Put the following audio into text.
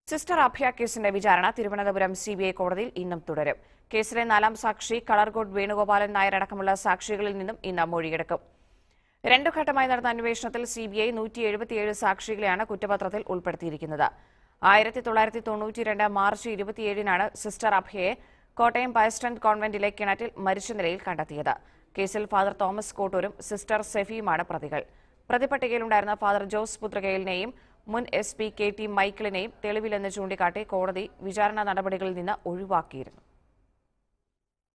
sister അഭയ കേസിന്റെ വിചാരണ Thiruvananthapuram CBI കോടതിയിൽ ഇന്നും തുടരും കേസിലെ നാലാം സാക്ഷി കളർകോട്ട് വേണുഗോപാലൻ നായർ അടക്കമുള്ള സാക്ഷികളിൽ നിന്നും ഇന്ന് മൊഴിയെടുക്കും രണ്ടു ഘട്ടമായി നടന്ന അന്വേഷണത്തിൽ സിബിഐ നൂറ്റി എഴുപത്തിയേഴ് സാക്ഷികളെയാണ് കുറ്റപത്രത്തിൽ ഉൾപ്പെടുത്തിയിരിക്കുന്നത് ആയിരത്തി തൊള്ളായിരത്തി തൊണ്ണൂറ്റിരണ്ട് മാർച്ച് ഇരുപത്തിയേഴിനാണ് സിസ്റ്റർ അഭയെ കോട്ടയം പയസ്റ്റന്റ് കോൺവെന്റിലെ കിണറ്റിൽ മരിച്ച നിലയിൽ കണ്ടെത്തിയത് കേസിൽ ഫാദർ തോമസ് കോട്ടൂരും സിസ്റ്റർ സെഫിയുമാണ് പ്രതികൾ പ്രതിപട്ടികയിലുണ്ടായിരുന്ന ഫാദർ ജോസ് പുത്രകയിലിനെയും മുൻ എസ് പി കെ ടി മൈക്കിളിനെയും തെളിവില്ലെന്ന് ചൂണ്ടിക്കാട്ടി കോടതി വിചാരണ നടപടികളിൽ നിന്ന് ഒഴിവാക്കിയിരുന്നു